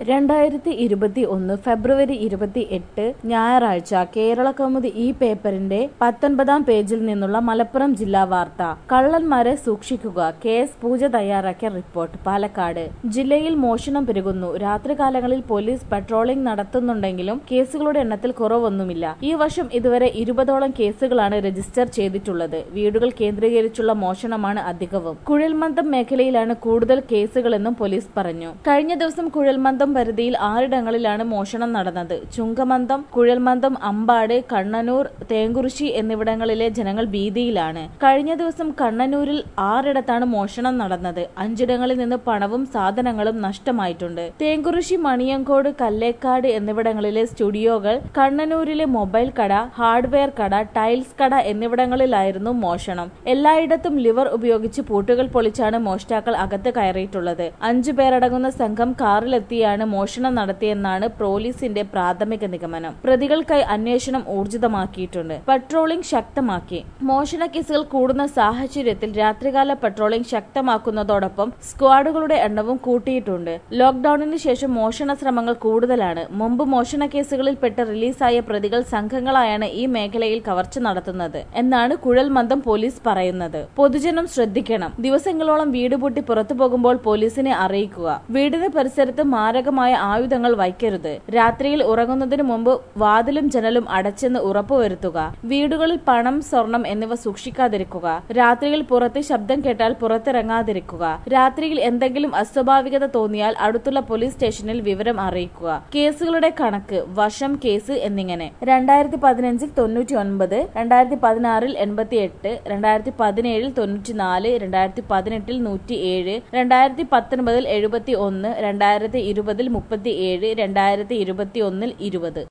രണ്ടായിരത്തി ഇരുപത്തി ഒന്ന് ഫെബ്രുവരി ഇരുപത്തി എട്ട് ഞായറാഴ്ച കേരള കൗമുദി ഈ പേപ്പറിന്റെ പത്തൊൻപതാം പേജിൽ നിന്നുള്ള മലപ്പുറം ജില്ലാ വാർത്ത കള്ളന്മാരെ സൂക്ഷിക്കുക കെ എസ് പൂജ തയ്യാറാക്കിയ റിപ്പോർട്ട് പാലക്കാട് ജില്ലയിൽ മോഷണം പെരുകുന്നു രാത്രികാലങ്ങളിൽ പോലീസ് പട്രോളിംഗ് നടത്തുന്നുണ്ടെങ്കിലും കേസുകളുടെ എണ്ണത്തിൽ കുറവൊന്നുമില്ല ഈ വർഷം ഇതുവരെ ഇരുപതോളം കേസുകളാണ് രജിസ്റ്റർ ചെയ്തിട്ടുള്ളത് വീടുകൾ കേന്ദ്രീകരിച്ചുള്ള മോഷണമാണ് അധികവും കുഴൽമന്ദം മേഖലയിലാണ് കൂടുതൽ കേസുകളെന്നും പോലീസ് പറഞ്ഞു കഴിഞ്ഞ ദിവസം കുഴൽമന്ദം പരിധിയിൽ ആറിടങ്ങളിലാണ് മോഷണം നടന്നത് ചുങ്കമന്ദം കുഴൽമന്ദം അമ്പാട് കണ്ണനൂർ തേങ്കുറിശി എന്നിവിടങ്ങളിലെ ജനങ്ങൾ ഭീതിയിലാണ് കഴിഞ്ഞ ദിവസം കണ്ണനൂരിൽ ആറിടത്താണ് മോഷണം നടന്നത് അഞ്ചിടങ്ങളിൽ നിന്ന് പണവും സാധനങ്ങളും നഷ്ടമായിട്ടുണ്ട് തേങ്കുറിശി മണിയങ്കോട് കല്ലേക്കാട് എന്നിവിടങ്ങളിലെ സ്റ്റുഡിയോകൾ കണ്ണനൂരിലെ മൊബൈൽ കട ഹാർഡ്വെയർ കട ടൈൽസ് കട എന്നിവിടങ്ങളിലായിരുന്നു മോഷണം എല്ലായിടത്തും ലിവർ ഉപയോഗിച്ച് പൂട്ടുകൾ പൊളിച്ചാണ് മോഷ്ടാക്കൾ അകത്ത് കയറിയിട്ടുള്ളത് അഞ്ചു പേരടങ്ങുന്ന സംഘം കാറിലെത്തിയാണ് മോഷണം നടത്തിയെന്നാണ് പോലീസിന്റെ പ്രാഥമിക നിഗമനം പ്രതികൾക്കായി അന്വേഷണം ഊർജിതമാക്കിയിട്ടുണ്ട് പട്രോളിംഗ് ശക്തമാക്കി മോഷണ കേസുകൾ കൂടുന്ന സാഹചര്യത്തിൽ രാത്രികാല പട്രോളിംഗ് ശക്തമാക്കുന്നതോടൊപ്പം സ്ക്വാഡുകളുടെ എണ്ണവും കൂട്ടിയിട്ടുണ്ട് ലോക്ഡൌണിന് ശേഷം മോഷണ ശ്രമങ്ങൾ കൂടുതലാണ് മുമ്പ് മോഷണ കേസുകളിൽ പെട്ട് റിലീസായ പ്രതികൾ സംഘങ്ങളായാണ് ഈ മേഖലയിൽ കവർച്ച നടത്തുന്നത് എന്നാണ് കുഴൽമന്ദം പോലീസ് പറയുന്നത് പൊതുജനം ശ്രദ്ധിക്കണം ദിവസങ്ങളോളം വീട് പൂട്ടി പുറത്തു പോകുമ്പോൾ പോലീസിനെ അറിയിക്കുക വീടിന് പരിസരത്ത് മാരകമായ ആയുധങ്ങൾ വയ്ക്കരുത് രാത്രിയിൽ ഉറങ്ങുന്നതിന് മുമ്പ് വാതിലും ജനലും അടച്ചെന്ന് ഉറപ്പുവരുത്തുക വീടുകളിൽ പണം സ്വർണം എന്നിവ സൂക്ഷിക്കാതിരിക്കുക രാത്രിയിൽ പുറത്ത് ശബ്ദം കേട്ടാൽ പുറത്തിറങ്ങാതിരിക്കുക രാത്രിയിൽ എന്തെങ്കിലും അസ്വാഭാവികത തോന്നിയാൽ അടുത്തുള്ള പോലീസ് സ്റ്റേഷനിൽ വിവരം അറിയിക്കുക കേസുകളുടെ കണക്ക് വർഷം കേസ് എന്നിങ്ങനെ രണ്ടായിരത്തി പതിനഞ്ചിൽ തൊണ്ണൂറ്റി ഒൻപത് രണ്ടായിരത്തി പതിനാറിൽ എൺപത്തി എട്ട് രണ്ടായിരത്തി പതിനേഴിൽ തൊണ്ണൂറ്റി നാല് രണ്ടായിരത്തി പതിനെട്ടിൽ നൂറ്റി ഏഴ് രണ്ടായിരത്തി പത്തൊൻപതിൽ എഴുപത്തി ഒന്ന് രണ്ടായിരത്തി ഇരുപതിൽ മുപ്പത്തി ഏഴ് രണ്ടായിരത്തി ഇരുപത്തി ഒന്നിൽ ഇരുപത്